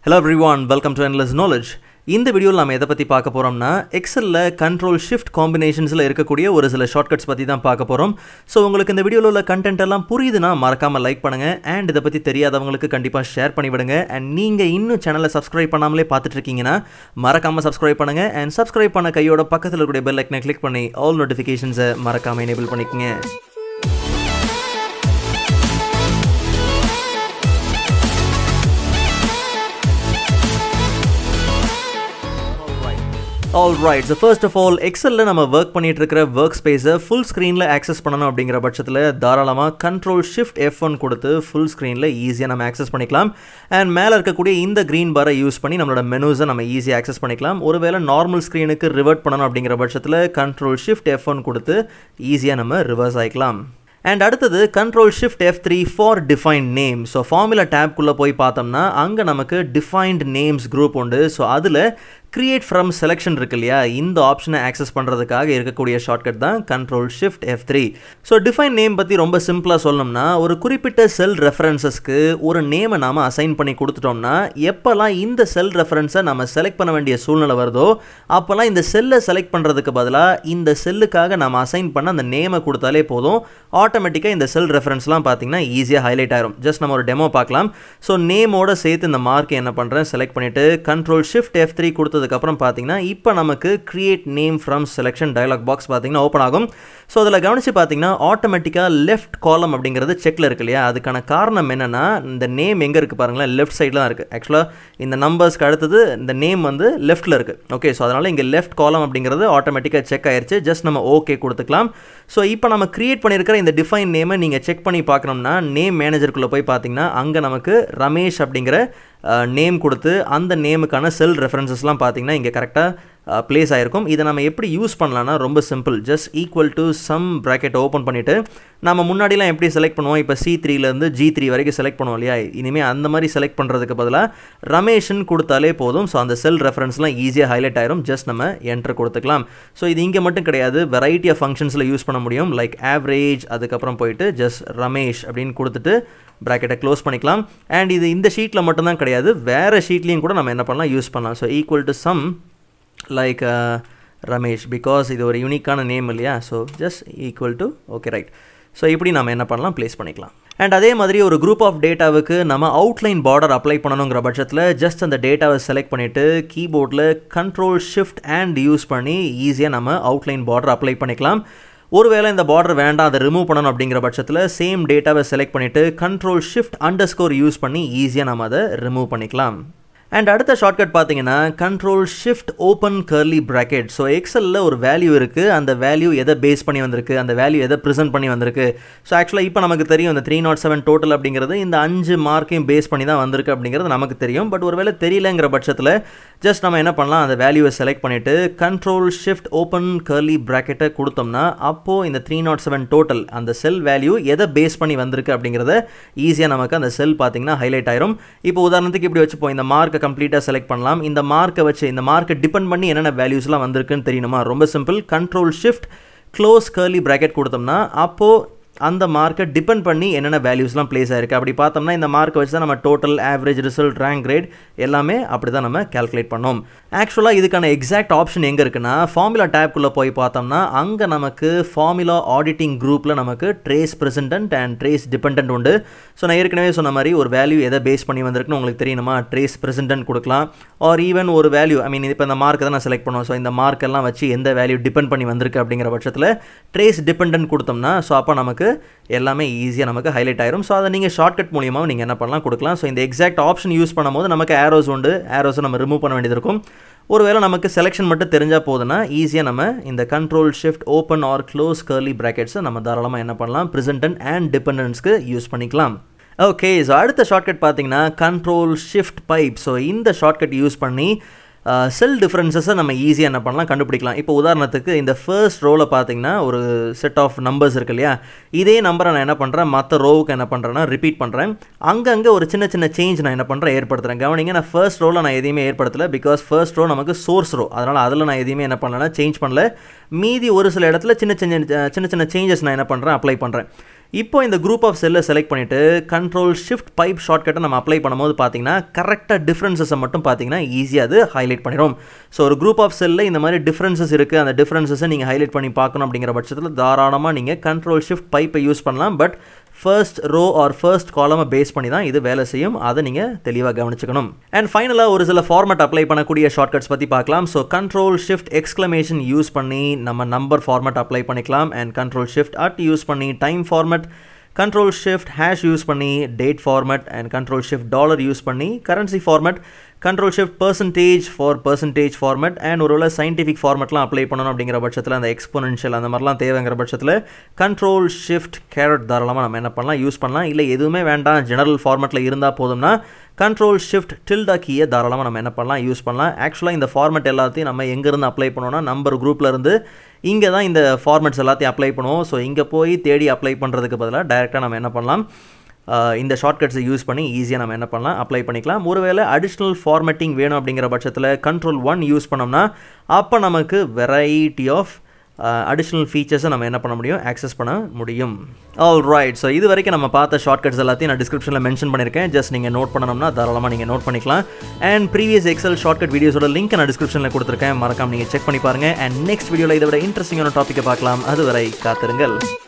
hello everyone welcome to endless knowledge இந்த வீடியோவில் நம்ம எதை பற்றி பார்க்க போகிறோம்னா எக்ஸலில் கண்ட்ரோல் ஷிஃப்ட் காம்பினேஷன்ஸில் இருக்கக்கூடிய ஒரு சில ஷார்ட்கட்ஸ் பற்றி தான் பார்க்க போகிறோம் ஸோ உங்களுக்கு இந்த வீடியோவில் உள்ள கண்டென்ட் எல்லாம் புரியுதுன்னா மறக்காமல் லைக் பண்ணுங்கள் அண்ட் இதை பற்றி தெரியாதவங்களுக்கு கண்டிப்பாக ஷேர் பண்ணி விடுங்க அண்ட் நீங்கள் இன்னும் சேனலை சப்ஸ்கிரைப் பண்ணாமலே பார்த்துட்டு இருக்கீங்கன்னா மறக்காமல் சப்ஸ்கிரைப் பண்ணுங்கள் அண்ட் சப்ஸ்கிரைப் பண்ண கையோட பக்கத்தில் இருக்கக்கூடிய பெல் ஐக்கனை கிளிக் பண்ணி ஆல் நோட்டிஃபிகேஷன்ஸை மறக்காமல் எனேபிள் பண்ணிக்கோங்க all right so first of all எக்ஸலில் நம்ம ஒர்க் பண்ணிட்டு இருக்கிற ஒர்க் ஸ்பேஸை ஃபுல் ஸ்க்ரீனில் ஆக்சஸ் பண்ணணும் அப்படிங்கிற பட்சத்தில் தாராளமாக கண்ட்ரோல் ஷிஃப்ட் எஃப் ஒன் கொடுத்து ஃபுல் ஸ்க்ரீனில் ஈஸியாக நம்ம ஆக்சஸ் பண்ணிக்கலாம் அண்ட் மேலே இருக்கக்கூடிய இந்த க்ரீன் பாரை யூஸ் பண்ணி நம்மளோட மெனூஸை நம்ம ஈஸியாக ஆக்சஸ் பண்ணிக்கலாம் ஒருவேளை நார்மல் ஸ்க்ரீனுக்கு ரிவர்ட் பண்ணணும் அப்படிங்கிற பட்சத்தில் கண்ட்ரோல் ஷிஃப்ட் எஃப் ஒன் கொடுத்து ஈஸியாக நம்ம ரிவர்ஸ் ஆகிக்கலாம் அண்ட் அடுத்தது control shift F three for defined name so formula டேப்குள்ளே போய் பார்த்தோம்னா அங்கே நமக்கு டிஃபைன்ட் நேம்ஸ் குரூப் உண்டு ஸோ அதில் கிரியேட் ஃப்ரம் செலெக்ஷன் இருக்கு இல்லையா இந்த ஆப்ஷனை ஆக்சஸ் பண்ணுறதுக்காக இருக்கக்கூடிய ஷார்ட்கட் தான் control shift F three so define name பற்றி ரொம்ப சிம்பிளாக சொல்லணும்னா ஒரு குறிப்பிட்ட செல் ரெஃபரன்சஸ்க்கு ஒரு நேமை நாம் அசைன் பண்ணி கொடுத்துட்டோம்னா எப்போல்லாம் இந்த செல் ரெஃபரன்ஸை நம்ம செலக்ட் பண்ண வேண்டிய சூழ்நிலை வருதோ அப்போல்லாம் இந்த செல்லை செலக்ட் பண்ணுறதுக்கு பதிலாக இந்த செல்லுக்காக நம்ம அசைன் பண்ண அந்த நேமை கொடுத்தாலே போதும் ஆட்டோமேட்டிக்காக இந்த செல் ரெஃபரன்ஸ்லாம் பார்த்தீங்கன்னா ஈஸியாக ஹைலைட் ஆயிரும் ஜஸ்ட் நம்ம ஒரு டெமோ பார்க்கலாம் ஸோ நேமோட சேர்த்து இந்த மார்க் என்ன பண்ணுறேன் செலக்ட் பண்ணிவிட்டு கண்ட்ரோல் ஷிஃப்ட் எஃப் த்ரீ கொடுத்ததுக்கப்புறம் பார்த்தீங்கன்னா இப்போ நமக்கு create name from selection dialog box பார்த்தீங்கன்னா ஓப்பன் ஆகும் ஸோ அதில் கவனித்து பார்த்தீங்கன்னா ஆட்டோமேட்டிக்காக லெஃப்ட் காலம் அப்படிங்கிறது செக்கில் இருக்கு இல்லையா அதுக்கான காரணம் என்னென்னா இந்த நேம் எங்கே இருக்குது பாருங்களேன் லெஃப்ட் சைடில் தான் இருக்குது ஆக்சுவலாக இந்த நம்பர்ஸ்க்கு அடுத்தது இந்த நேம் வந்து லெஃப்ட்டில் இருக்குது ஓகே ஸோ அதனால் இங்கே லெஃப்ட் காலம் அப்படிங்கிறது ஆட்டோமேட்டிக்காக செக் ஆயிருச்சு ஜஸ்ட் நம்ம ஓகே கொடுத்துக்கலாம் ஸோ இப்போ நம்ம கிரியேட் பண்ணியிருக்கிற இந்த டிஃபைன் நேமை நீங்கள் செக் பண்ணி பார்க்கணும்னா நேம் மேனேஜருக்குள்ளே போய் பார்த்தீங்கன்னா அங்கே நமக்கு ரமேஷ் அப்படிங்கிற நேம் கொடுத்து அந்த நேமுக்கான செல் ரெஃபரன்சஸ்லாம் பார்த்தீங்கன்னா இங்கே கரெக்டாக ப்ளேஸ் ஆகிருக்கும் இதை நம்ம எப்படி யூஸ் பண்ணலாம்னா ரொம்ப simple just equal to sum bracket open பண்ணிவிட்டு நம்ம முன்னாடிலாம் எப்படி செலக்ட் பண்ணுவோம் இப்போ சி த்ரீலேருந்து ஜி த்ரீ வரைக்கும் செலக்ட் பண்ணுவோம் இல்லையா இனிமேல் அந்த மாதிரி செலக்ட் பண்ணுறதுக்கு பதிலாக ரமேஷன் கொடுத்தாலே போதும் ஸோ அந்த செல் ரெஃபரன்ஸ்லாம் ஈஸியாக ஹைலைட் ஆயிரும் ஜஸ்ட் நம்ம என்டர் கொடுத்துக்கலாம் ஸோ இது இங்கே மட்டும் கிடையாது வெரைட்டி ஆஃப் ஃபங்க்ஷன்ஸில் யூஸ் பண்ண முடியும் லைக் ஆவரேஜ் அதுக்கப்புறம் போயிட்டு ஜஸ்ட் ரமேஷ் அப்படின்னு கொடுத்துட்டு ப்ராக்கெட்டை க்ளோஸ் பண்ணிக்கலாம் அண்ட் இது இந்த ஷீட்டில் மட்டும்தான் கிடையாது வேறு ஷீட்லேயும் கூட நம்ம என்ன பண்ணலாம் யூஸ் பண்ணலாம் so equal to sum like Ramesh because இது ஒரு யூனிக்கான நேம் இல்லையா so just equal to okay right so இப்படி நம்ம என்ன பண்ணலாம் ப்ளேஸ் பண்ணிக்கலாம் அண்ட் அதே மாதிரி ஒரு குரூப் ஆஃப் டேட்டாவுக்கு நம்ம அவுட்லைன் பார்டர் அப்ளை பண்ணணுங்கிற பட்சத்தில் ஜஸ்ட் அந்த டேட்டாவை செலக்ட் பண்ணிவிட்டு கீபோர்டில் கண்ட்ரோல் ஷிஃப்ட் அண்ட் யூஸ் பண்ணி ஈஸியாக நம்ம அவுட்லைன் பார்டர் அப்ளை பண்ணிக்கலாம் ஒருவேளை இந்த பார்டர் வேண்டாம் அதை ரிமூவ் பண்ணணும் அப்படிங்கிற பட்சத்தில் சேம் டேட்டாவை செலக்ட் பண்ணிவிட்டு control shift underscore use பண்ணி ஈஸியாக நம்ம அதை ரிமூவ் பண்ணிக்கலாம் அண்ட் அடுத்த ஷார்ட்கட் பார்த்தீங்கன்னா control shift open curly bracket so எக்ஸலில் ஒரு வேல்யூ இருக்குது அந்த வேல்யூ எதை பேஸ் பண்ணி வந்திருக்கு அந்த வேல்யூ எதை ப்ரெசென்ட் பண்ணி வந்திருக்கு ஸோ ஆக்சுவலாக இப்போ நமக்கு தெரியும் இந்த த்ரீ நாட் செவன் டோட்டல் அப்படிங்கிறது இந்த அஞ்சு மார்க்கையும் பேஸ் பண்ணி தான் வந்திருக்கு அப்படிங்கிறது நமக்கு தெரியும் பட் ஒருவேளை தெரியலங்கிற பட்சத்தில் ஜஸ்ட் நம்ம என்ன பண்ணலாம் அந்த வேல்யூவை செலக்ட் பண்ணிவிட்டு கண்ட்ரோல் ஷிஃப்ட் ஓப்பன் கர்லி ப்ராக்கெட்டை கொடுத்தோம்னா அப்போது இந்த த்ரீ நாட் செவன் டோட்டல் அந்த செல் வேல்யூ எதை பேஸ் பண்ணி வந்திருக்கு அப்படிங்கிறத ஈஸியாக நமக்கு அந்த செல் பார்த்தீங்கன்னா ஹைலைட் ஆயிரும் இப்போ உதாரணத்துக்கு இப்படி வச்சுப்போம் இந்த மார்க்கை கம்ப்ளீட்டாக செலக்ட் பண்ணலாம் இந்த மார்க்கை வச்சு இந்த மார்க்கை டிபெண்ட் பண்ணி என்னென்ன வேல்யூஸ்லாம் வந்திருக்குன்னு தெரியணுமா ரொம்ப simple control shift close curly bracket கொடுத்தோம்னா அப்போது அந்த மார்க்கை டிபெண்ட் பண்ணி என்னென்ன வேல்யூஸ்லாம் ப்ளேஸ் ஆயிருக்கு அப்படி பார்த்தோம்னா இந்த மார்க்கை வச்சு தான் நம்ம total average result rank grade எல்லாமே அப்படி தான் நம்ம கேல்குலேட் பண்ணோம் ஆக்சுவலாக இதுக்கான எக்ஸாக்ட் ஆப்ஷன் எங்கே இருக்குன்னா ஃபார்முலா டேப்குள்ளே போய் பார்த்தோம்னா அங்கே நமக்கு ஃபார்முலா ஆடிட்டிங் குரூப்பில் நமக்கு trace precedents and trace depend உண்டு ஸோ நான் ஏற்கனவே சொன்ன மாதிரி ஒரு வேல்யூ எதை பேஸ் பண்ணி வந்திருக்குன்னு உங்களுக்கு தெரியுமா ட்ரேஸ் ப்ரெசென்டன்ட் கொடுக்கலாம் ஆர் ஈவன் ஒரு வேல்யூ ஐ மீன் இப்போ இந்த மார்க்கை தான் நான் செலக்ட் பண்ணுவோம் ஸோ இந்த மார்க்கெல்லாம் வச்சு எந்த வேல்யூ டிபெண்ட் பண்ணி வந்திருக்கு அப்படிங்கிற பட்சத்தில் ட்ரேஸ் டிபெண்ட் கொடுத்தோம்னா ஸோ அப்போ நமக்கு எல்லாமே ஈஸியாக நமக்கு ஹைலைட் ஆயிரும் ஸோ அதை நீங்கள் ஷார்ட்கட் மூலியமாக நீங்கள் என்ன பண்ணலாம் கொடுக்கலாம் ஸோ இந்த எக்ஸாக்ட் ஆப்ஷன் யூஸ் பண்ணும்போது நமக்கு ஏரோஸ் உண்டு ஏரோஸை நம்ம ரிமூவ் பண்ண வேண்டியது இருக்கும் ஒருவேளை நமக்கு செலெக்ஷன் மட்டும் தெரிஞ்சால் போதுன்னா ஈஸியாக நம்ம இந்த control shift open or close curly ப்ராக்கெட்ஸை நம்ம தாராளமாக என்ன பண்ணலாம் ப்ரெசென்டன்ட் அண்ட் டிபெண்டன்ஸ்க்கு யூஸ் பண்ணிக்கலாம் ஓகே ஸோ அடுத்த ஷார்ட்கட் பார்த்தீங்கன்னா கண்ட்ரோல் ஷிஃப்ட் பைப் ஸோ இந்த ஷார்ட்கட் யூஸ் பண்ணி செல் டிஃப்ரென்சஸை நம்ம ஈஸியாக என்ன பண்ணலாம் கண்டுபிடிக்கலாம் இப்போ உதாரணத்துக்கு இந்த ஃபர்ஸ்ட் ரோவில் பார்த்தீங்கன்னா ஒரு செட் ஆஃப் நம்பர்ஸ் இருக்கு இல்லையா இதே நம்பரை நான் என்ன பண்ணுறேன் மற்ற ரோவுக்கு என்ன பண்ணுறேன்னா ரிப்பீட் பண்ணுறேன் அங்கங்கே ஒரு சின்ன சின்ன சேஞ்ச் நான் என்ன பண்ணுறேன் ஏற்படுத்துகிறேன் கவனிங்க நான் ஃபர்ஸ்ட் ரோவில் நான் எதையுமே ஏற்படுத்தலை பிகாஸ் ஃபர்ஸ்ட் ரோ நமக்கு சோர்ஸ் ரோ அதனால் அதில் நான் எதையுமே என்ன பண்ணலன்னா சேஞ்ச் பண்ணல மீதி ஒரு சில இடத்துல சின்ன சின்ன சின்ன சின்ன சேஞ்சஸ் நான் என்ன பண்ணுறேன் அப்ளை பண்ணுறேன் இப்போ இந்த குரூப் ஆஃப் செல்லை செலக்ட் பண்ணிவிட்டு கண்ட்ரோல் ஷிஃப்ட் பைப் ஷார்ட்கட்டை நம்ம அப்ளை பண்ணும்போது பார்த்தீங்கன்னா கரெக்டாக டிஃப்ரென்சஸை மட்டும் பார்த்தீங்கன்னா ஈஸியாக அது ஹைலைட் பண்ணிடும் ஸோ ஒரு குரூப் ஆஃப் செல்லில் இந்த மாதிரி டிஃப்ரென்சஸ் இருக்குது அந்த டிஃப்ரென்சஸை நீங்கள் ஹைலைட் பண்ணி பார்க்கணும் அப்படிங்கிற பட்சத்தில் தாராளமாக நீங்கள் கண்ட்ரோல் ஷிஃப்ட் பைப்பை யூஸ் பண்ணலாம் but first row or first காலமை பேஸ் பண்ணி தான் இது வேலை செய்யும் அதை நீங்கள் தெளிவாக கவனிச்சுக்கணும் அண்ட் ஃபைனலாக ஒரு சில ஃபார்மேட் அப்ளை பண்ணக்கூடிய ஷார்ட்கட்ஸ் பற்றி பார்க்கலாம் so control shift exclamation use பண்ணி நம்ம நம்பர் ஃபார்மேட் அப்ளை பண்ணிக்கலாம் and control shift at use பண்ணி time format control shift hash use பண்ணி date format and control shift dollar use பண்ணி currency format control shift percentage for percentage format and ஒருவேளை scientific ஃபார்மேட்லாம் apply பண்ணணும் அப்படிங்கிற பட்சத்தில் அந்த எக்ஸ்போனன்ஷியல் அந்த மாதிரிலாம் தேவைங்கிற பட்சத்தில் கண்ட்ரோல் ஷிஃப்ட் கேரட் தாராளமாக நம்ம என்ன பண்ணலாம் யூஸ் பண்ணலாம் இல்லை எதுவுமே வேண்டாம் ஜெனரல் ஃபார்மேட்டில் இருந்தால் போதும்னா கண்ட்ரோல் ஷிஃப்ட் டில்டா கீயை தாராளமாக நம்ம என்ன பண்ணலாம் யூஸ் பண்ணலாம் ஆக்சுவலாக இந்த ஃபார்மேட் எல்லாத்தையும் நம்ம எங்கேருந்து அப்ளை பண்ணோம்னா நம்பர் குரூப்பில் இருந்து இங்கே தான் இந்த ஃபார்மேட்ஸ் எல்லாத்தையும் அப்ளை பண்ணுவோம் ஸோ இங்கே போய் தேடி அப்ளை பண்ணுறதுக்கு பதிலாக டைரெக்டாக நம்ம என்ன பண்ணலாம் இந்த ஷார்ட்கட்ஸை யூஸ் பண்ணி ஈஸியாக நம்ம என்ன பண்ணலாம் அப்ளை பண்ணிக்கலாம் ஒருவேளை அடிஷ்னல் ஃபார்மேட்டிங் வேணும் அப்படிங்கிற பட்சத்தில் கண்ட்ரோல் ஒன் யூஸ் பண்ணோம்னா அப்போ நமக்கு வெரைட்டி ஆஃப் அடிஷ்னல் ஃபீச்சர்ஸை நம்ம என்ன பண்ண முடியும் ஆக்சஸ் பண்ண முடியும் ஆல் ரைட் ஸோ இது வரைக்கும் நம்ம பார்த்த ஷார்ட்கட்ஸ் எல்லாத்தையும் நான் டிஸ்கிரிப்ஷனில் மென்ஷன் பண்ணியிருக்கேன் ஜஸ்ட் நீங்கள் நோட் பண்ணணும்னா தாராளமாக நீங்கள் நோட் பண்ணிக்கலாம் அண்ட் ப்ரீவியஸ் எக்ஸல் ஷார்ட்கட் வீடியோஸோட லிங்க் நான் டிஸ்கிரிப்ஷனில் கொடுத்துருக்கேன் மறக்காம நீங்கள் செக் பண்ணி பாருங்கள் அண்ட் நெக்ஸ்ட் வீடியோவில் இதை விட இன்ட்ரெஸ்டிங்கான டாப்பிக்கை பார்க்கலாம் அதுவரை காத்திருங்கள்